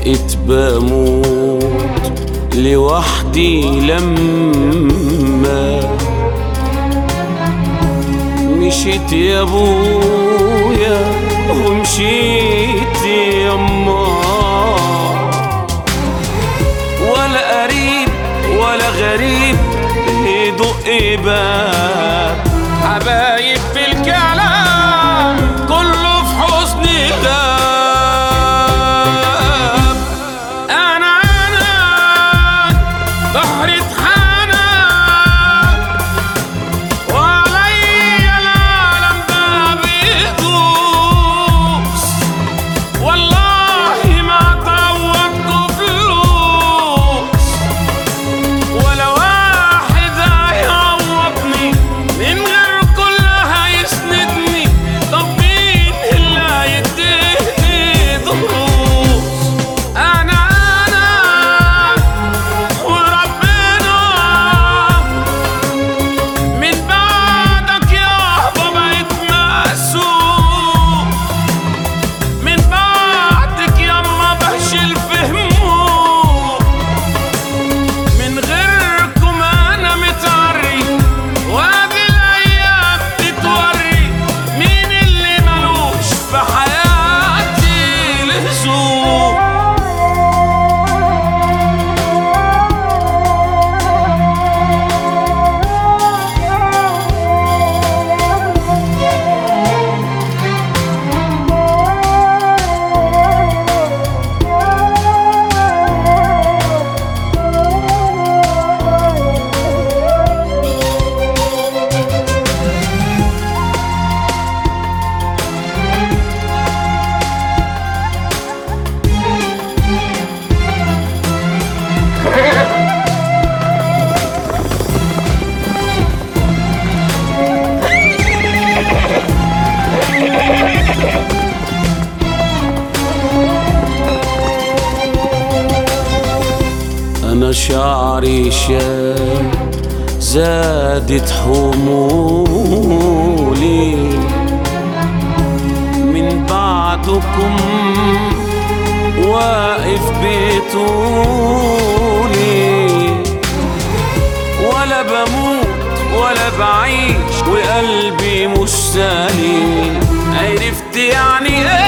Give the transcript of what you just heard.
بقيت بموت لوحدي لما مشيت يا ابويا ومشيت يما ولا قريب ولا غريب يدق باب حبايب في الكلام كله في حسن غاب انا انا ظهري اتحنى وعليا العالم ده بيدوس والله ما تعوضته فلوس ولا واحد هيعوضني من غير كل هيسندني طب مين اللي هيديني دروس انا انا وربنا من بعدك يابا بقيت مقسوم من بعدك ياما بهشل في هموم من غيركم انا متعري وادي الايام تتوري مين اللي ملوش في حياتي لزوم أنا شعري شاب زادت حمولي من بعدكم واقف بطولي ولا بموت ولا بعيش وقلبي مش سليم عرفت يعني ايه